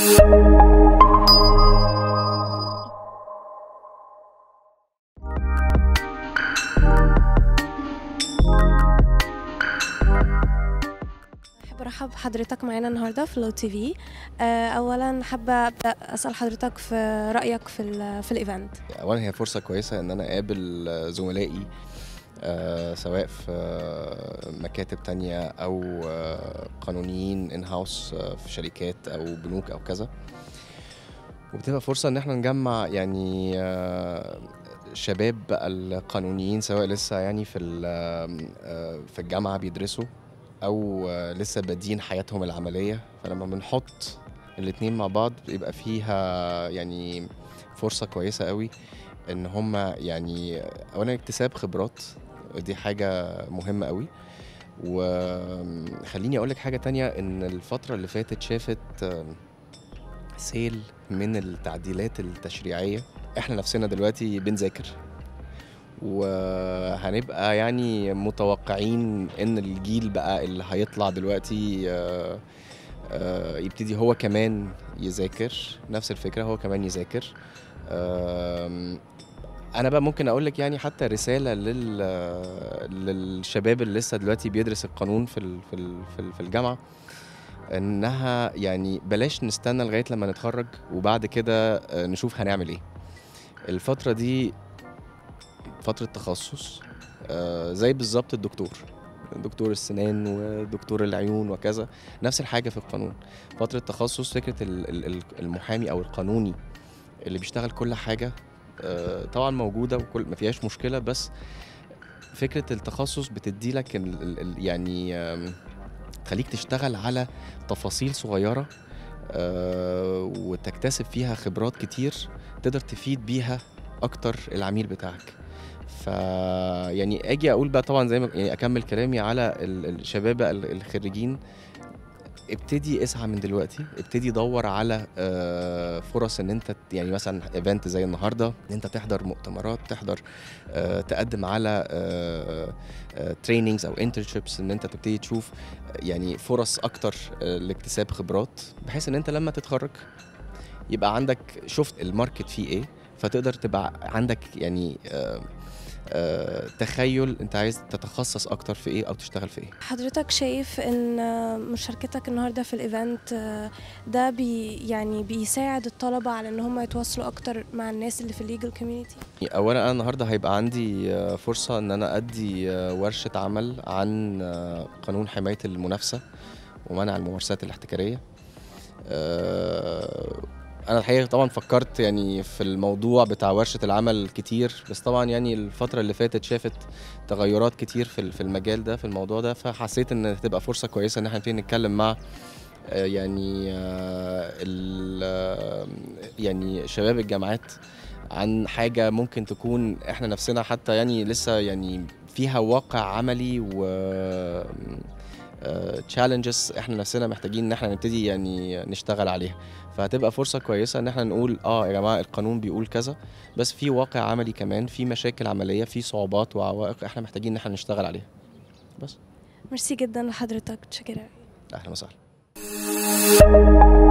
أحب أرحب بحضرتك معانا النهاردة في لو تي في آه، أولا حابة أبدأ أسأل حضرتك في رأيك في ال في الإيفنت اولا هي فرصه كويسه ان انا اقابل زملائي آه، سواء في آه، مكاتب تانية او آه، قانونيين ان هاوس في شركات او بنوك او كذا وبتبقى فرصه ان احنا نجمع يعني آه، شباب القانونيين سواء لسه يعني في ال- آه، في الجامعه بيدرسوا او آه، لسه بادين حياتهم العمليه فلما بنحط الاتنين مع بعض بيبقى فيها يعني فرصه كويسه قوي ان هم يعني اولا اكتساب خبرات دي حاجه مهمه قوي وخليني اقول لك حاجه تانية ان الفتره اللي فاتت شافت آم، سيل من التعديلات التشريعيه احنا نفسنا دلوقتي بنذاكر وهنبقى يعني متوقعين ان الجيل بقى اللي هيطلع دلوقتي آه، آه، يبتدي هو كمان يذاكر نفس الفكره هو كمان يذاكر آم، انا بقى ممكن اقول لك يعني حتى رساله لل للشباب اللي لسه دلوقتي بيدرس القانون في ال- في ال- في ال- في الجامعه انها يعني بلاش نستنى لغايه لما نتخرج وبعد كده آه، نشوف هنعمل ايه الفتره دي فتره تخصص آه، زي بالظبط الدكتور دكتور السنان ودكتور العيون وكذا نفس الحاجه في القانون فتره تخصص فكره ال- ال- ال- المحامي او القانوني اللي بيشتغل كل حاجه آه، طبعا موجوده وكل ما فيهاش مشكله بس فكره التخصص بتدي لك ال ال ال يعني آم، تخليك تشتغل على تفاصيل صغيره آه، وتكتسب فيها خبرات كتير تقدر تفيد بيها اكتر العميل بتاعك ف يعني اجي اقول بقى طبعا زي ما يعني اكمل كلامي على ال- الشباب ال- الخريجين ابتدي اسعى من دلوقتي ابتدي دور على آه، فرص ان انت ت- يعني مثلا ايفنت زي النهارده ان انت تحضر مؤتمرات تحضر آه، تقدم على تريننجز او انترشيبس ان انت تبتدي تشوف آه، يعني فرص اكتر آه، لاكتساب خبرات بحيث ان انت لما تتخرج يبقى عندك شفت الماركت فيه ايه فتقدر تبقى عندك يعني آه، آه، تخيل انت عايز تتخصص اكتر في ايه او تشتغل في ايه حضرتك شايف إن آه، مشاركتك النهاردة في الإيفنت آه، ده بي يعني بيساعد الطلبة على إن هم يتواصلوا أكتر مع الناس اللي في الليجل كوميونيتي اولا انا النهارده هيبقى عندي آه، فرصه ان انا ادي آه، ورشه عمل عن آه، قانون حمايه المنافسه ومنع الممارسات الاحتكاريه آه، انا الحقيقه طبعا فكرت يعني في الموضوع بتاع ورشه العمل كتير بس طبعا يعني الفتره اللي فاتت شافت تغيرات كتير في في المجال ده في الموضوع ده فحسيت ان هتبقى فرصه كويسه ان احنا نبتدي نتكلم مع آه، يعني آه، ال- آه، يعني شباب الجامعات عن حاجة ممكن تكون احنا نفسنا حتى يعني لسه يعني فيها واقع عملي و تشالنجز احنا نفسنا محتاجين ان احنا نبتدي يعني نشتغل عليها فهتبقى فرصة كويسة ان احنا نقول اه يا جماعة القانون بيقول كذا بس في واقع عملي كمان في مشاكل عملية في صعوبات وعوائق احنا محتاجين ان احنا نشتغل عليها بس ميرسي جدا لحضرتك متشكرة اهلا وسهلا